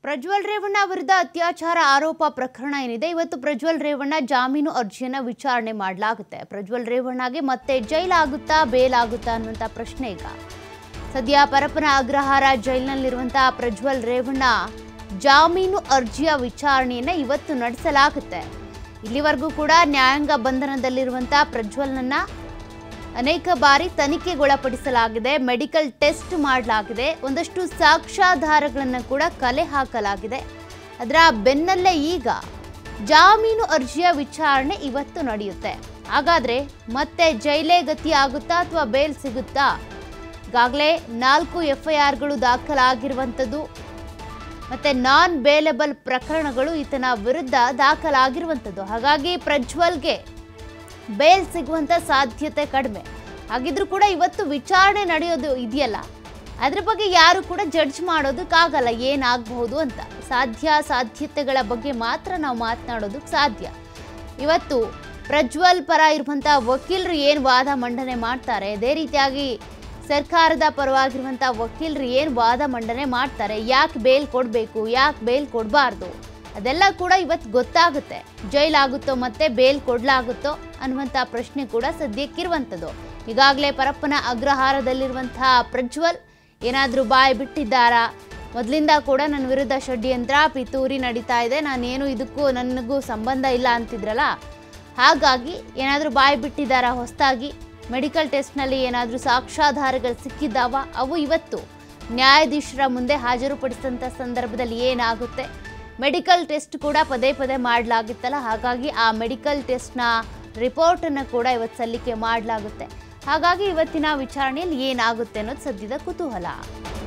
ಪ್ರಜ್ವಲ್ ರೇವಣ್ಣ ವಿರುದ್ಧ ಅತ್ಯಾಚಾರ ಆರೋಪ ಪ್ರಕರಣ ಏನಿದೆ ಇವತ್ತು ಪ್ರಜ್ವಲ್ ರೇವಣ್ಣ ಜಾಮೀನು ಅರ್ಜಿಯನ್ನ ವಿಚಾರಣೆ ಮಾಡಲಾಗುತ್ತೆ ಪ್ರಜ್ವಲ್ ರೇವಣ್ಣಗೆ ಮತ್ತೆ ಜೈಲಾಗುತ್ತಾ ಬೇಲಾಗುತ್ತಾ ಅನ್ನುವಂಥ ಪ್ರಶ್ನೆ ಈಗ ಸದ್ಯ ಪರಪ್ಪನ ಅಗ್ರಹಾರ ಜೈಲಿನಲ್ಲಿರುವಂತಹ ಪ್ರಜ್ವಲ್ ರೇವಣ್ಣ ಜಾಮೀನು ಅರ್ಜಿಯ ವಿಚಾರಣೆಯನ್ನ ಇವತ್ತು ನಡೆಸಲಾಗುತ್ತೆ ಇಲ್ಲಿವರೆಗೂ ಕೂಡ ನ್ಯಾಯಾಂಗ ಬಂಧನದಲ್ಲಿರುವಂತಹ ಪ್ರಜ್ವಲ್ನನ್ನ ಅನೇಕ ಬಾರಿ ತನಿಖೆಗೊಳಪಡಿಸಲಾಗಿದೆ ಮೆಡಿಕಲ್ ಟೆಸ್ಟ್ ಮಾಡಲಾಗಿದೆ ಒಂದಷ್ಟು ಸಾಕ್ಷ್ಯಾಧಾರಗಳನ್ನು ಕೂಡ ಕಲೆ ಹಾಕಲಾಗಿದೆ ಅದರ ಬೆನ್ನಲ್ಲೇ ಈಗ ಜಾಮೀನು ಅರ್ಜಿಯ ವಿಚಾರಣೆ ಇವತ್ತು ನಡೆಯುತ್ತೆ ಹಾಗಾದ್ರೆ ಮತ್ತೆ ಜೈಲೇ ಗತಿ ಆಗುತ್ತಾ ಅಥವಾ ಬೇಲ್ ಸಿಗುತ್ತಾ ಈಗಾಗಲೇ ನಾಲ್ಕು ಎಫ್ ಐ ಆರ್ಗಳು ದಾಖಲಾಗಿರುವಂಥದ್ದು ಮತ್ತೆ ನಾನ್ ಬೇಲೆಬಲ್ ಪ್ರಕರಣಗಳು ಈತನ ವಿರುದ್ಧ ದಾಖಲಾಗಿರುವಂಥದ್ದು ಹಾಗಾಗಿ ಪ್ರಜ್ವಲ್ಗೆ ಬೇಲ್ ಸಿಗುವಂಥ ಸಾಧ್ಯತೆ ಕಡಿಮೆ ಹಾಗಿದ್ರೂ ಕೂಡ ಇವತ್ತು ವಿಚಾರಣೆ ನಡೆಯೋದು ಇದೆಯಲ್ಲ ಅದ್ರ ಬಗ್ಗೆ ಯಾರು ಕೂಡ ಜಡ್ಜ್ ಮಾಡೋದಕ್ಕಾಗಲ್ಲ ಏನಾಗಬಹುದು ಅಂತ ಸಾಧ್ಯ ಸಾಧ್ಯತೆಗಳ ಬಗ್ಗೆ ಮಾತ್ರ ನಾವು ಮಾತನಾಡೋದಕ್ಕೆ ಸಾಧ್ಯ ಇವತ್ತು ಪ್ರಜ್ವಲ್ ಪರ ಇರುವಂಥ ವಕೀಲರು ಏನು ವಾದ ಮಂಡನೆ ಮಾಡ್ತಾರೆ ಅದೇ ರೀತಿಯಾಗಿ ಸರ್ಕಾರದ ಪರವಾಗಿರುವಂಥ ವಕೀಲರು ಏನು ವಾದ ಮಂಡನೆ ಮಾಡ್ತಾರೆ ಯಾಕೆ ಬೇಲ್ ಕೊಡಬೇಕು ಯಾಕೆ ಬೇಲ್ ಕೊಡಬಾರ್ದು ಅದೆಲ್ಲ ಕೂಡ ಇವತ್ತು ಗೊತ್ತಾಗುತ್ತೆ ಜೈಲಾಗುತ್ತೋ ಮತ್ತೆ ಬೇಲ್ ಕೊಡಲಾಗುತ್ತೋ ಅನ್ನುವಂಥ ಪ್ರಶ್ನೆ ಕೂಡ ಸದ್ಯಕ್ಕಿರುವಂಥದ್ದು ಈಗಾಗಲೇ ಪರಪ್ಪನ ಅಗ್ರಹಾರದಲ್ಲಿರುವಂತಹ ಪ್ರಜ್ವಲ್ ಏನಾದರೂ ಬಾಯಿ ಬಿಟ್ಟಿದ್ದಾರಾ ಮೊದಲಿಂದ ಕೂಡ ನನ್ನ ವಿರುದ್ಧ ಷಡ್ಯಂತ್ರ ಪಿತೂರಿ ನಡೀತಾ ಇದೆ ನಾನೇನು ಇದಕ್ಕೂ ನನಗೂ ಸಂಬಂಧ ಇಲ್ಲ ಅಂತಿದ್ರಲ್ಲ ಹಾಗಾಗಿ ಏನಾದರೂ ಬಾಯಿ ಬಿಟ್ಟಿದ್ದಾರಾ ಹೊಸದಾಗಿ ಮೆಡಿಕಲ್ ಟೆಸ್ಟ್ನಲ್ಲಿ ಏನಾದರೂ ಸಾಕ್ಷ್ಯಾಧಾರಗಳು ಸಿಕ್ಕಿದ್ದಾವ ಅವು ಇವತ್ತು ನ್ಯಾಯಾಧೀಶರ ಮುಂದೆ ಹಾಜರುಪಡಿಸಿದಂಥ ಸಂದರ್ಭದಲ್ಲಿ ಏನಾಗುತ್ತೆ ಮೆಡಿಕಲ್ ಟೆಸ್ಟ್ ಕೂಡ ಪದೇ ಪದೇ ಮಾಡಲಾಗಿತ್ತಲ್ಲ ಹಾಗಾಗಿ ಆ ಮೆಡಿಕಲ್ ಟೆಸ್ಟ್ನ ರಿಪೋರ್ಟನ್ನು ಕೂಡ ಇವತ್ತು ಸಲ್ಲಿಕೆ ಮಾಡಲಾಗುತ್ತೆ ಹಾಗಾಗಿ ಇವತ್ತಿನ ವಿಚಾರಣೆಯಲ್ಲಿ ಏನಾಗುತ್ತೆ ಅನ್ನೋದು ಸದ್ಯದ ಕುತೂಹಲ